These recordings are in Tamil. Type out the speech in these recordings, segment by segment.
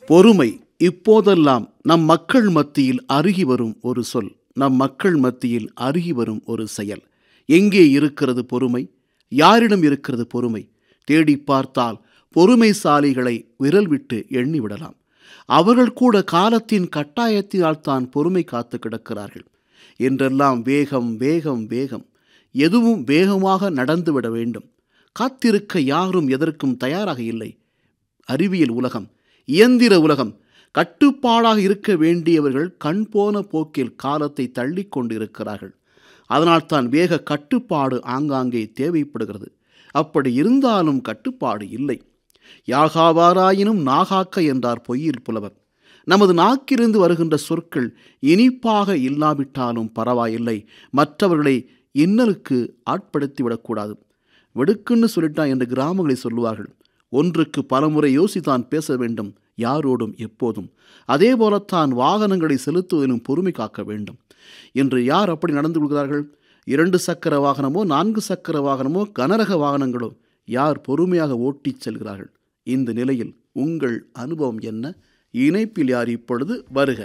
பொறுமை இப்போதெல்லாம் நம் மக்கள் மத்தியில் அருகி வரும் ஒரு சொல் நம் மக்கள் மத்தியில் அருகி வரும் ஒரு செயல் எங்கே இருக்கிறது பொறுமை யாரிடம் இருக்கிறது பொறுமை தேடி பார்த்தால் பொறுமைசாலிகளை விரல் விட்டு எண்ணி விடலாம் அவர்கள் கூட காலத்தின் கட்டாயத்தினால் தான் பொறுமை காத்து கிடக்கிறார்கள் என்றெல்லாம் வேகம் வேகம் வேகம் எதுவும் வேகமாக நடந்துவிட வேண்டும் காத்திருக்க யாரும் எதற்கும் தயாராக இல்லை அறிவியல் உலகம் இயந்திர உலகம் கட்டுப்பாடாக இருக்க வேண்டியவர்கள் கண் போன போக்கில் காலத்தை தள்ளி கொண்டு இருக்கிறார்கள் அதனால்தான் வேக கட்டுப்பாடு ஆங்காங்கே தேவைப்படுகிறது அப்படி இருந்தாலும் கட்டுப்பாடு இல்லை யாகாவாராயினும் நாகாக்க என்றார் பொய்யில் புலவர் நமது நாக்கிலிருந்து வருகின்ற சொற்கள் இனிப்பாக இல்லாவிட்டாலும் பரவாயில்லை மற்றவர்களை இன்னலுக்கு ஆட்படுத்திவிடக்கூடாது வெடுக்குன்னு சொல்லிட்டான் என்று கிராமங்களில் சொல்லுவார்கள் ஒன்றுக்கு பலமுறை யோசித்தான் பேச வேண்டும் யாரோடும் எப்போதும் அதே போலத்தான் வாகனங்களை செலுத்துவதிலும் பொறுமை காக்க வேண்டும் இன்று யார் அப்படி நடந்து கொள்கிறார்கள் இரண்டு சக்கர வாகனமோ நான்கு சக்கர வாகனமோ கனரக வாகனங்களோ யார் பொறுமையாக ஓட்டிச் செல்கிறார்கள் இந்த நிலையில் உங்கள் அனுபவம் என்ன இணைப்பில் யார் இப்பொழுது வருக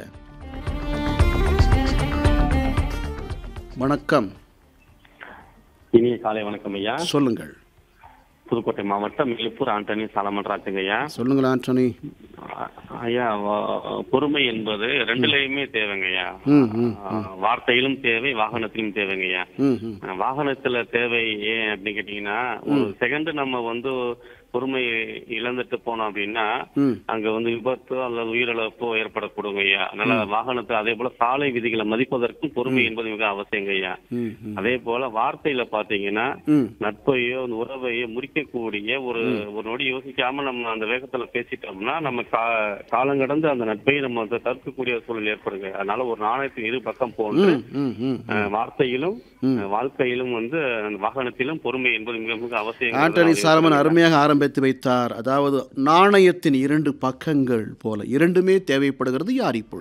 வணக்கம் இனிய காலை வணக்கம் ஐயா சொல்லுங்கள் புதுக்கோட்டை மாவட்டம் எழுப்பூர் ஆண்டனி சாலமன் ராஜுங்க ஐயா சொல்லுங்கள் ஆண்டனி அ- ஐயா வ- பொறுமை என்பது ரெண்டுலயுமே தேவைங்க ஐயா ம் ம் ஆ, வார்த்தையிலும் தேவை வாகனத்திலும் தேவைங்க ஐயா ம் ம் ஆ, வாகனத்துல தேவை ஏன் அப்படின்னு கேட்டீங்கன்னா ஒரு செகண்ட் நம்ம வந்து பொறுமை இழந்துட்டு போனோம் அப்படின்னா ம் அங்க வந்து விபத்து அல்லது உயிரிழப்போ ஏற்படக்கூடுங்க ஐயா அதனால வாகனத்தை அதே போல சாலை விதிகளை மதிப்பதற்கும் பொறுமை என்பது மிக அவசியங்க ஐயா ம் ம் அதே போல வார்த்தையில பாத்தீங்கன்னா ம் நட்பையோ அந்த உறவையோ முறிக்கக்கூடிய ஒரு ஒரு நொடி யோசிக்காம நம்ம அந்த வேகத்துல பேசிட்டோம்னா நம்ம கா- காலங்கடந்து அந்த நட்பை நம்ம வந்து தடுக்கக்கூடிய சூழல் ஏற்படுங்க அதனால ஒரு நாணயத்தின் இரு பக்கம் போன்று ம் ம் ம் அஹ், வார்த்தையிலும் அஹ், வாழ்க்கையிலும் வந்து அந்த வாகனத்திலும் பொறுமை என்பது மிக மிக அவசியம் ஆண்டனி சாலமன் அருமையாக ஆரம்பித்து வைத்தார் அதாவது நாணயத்தின் இரண்டு பக்கங்கள் போல இரண்டுமே தேவைப்படுகிறது யார் இப்பொழுது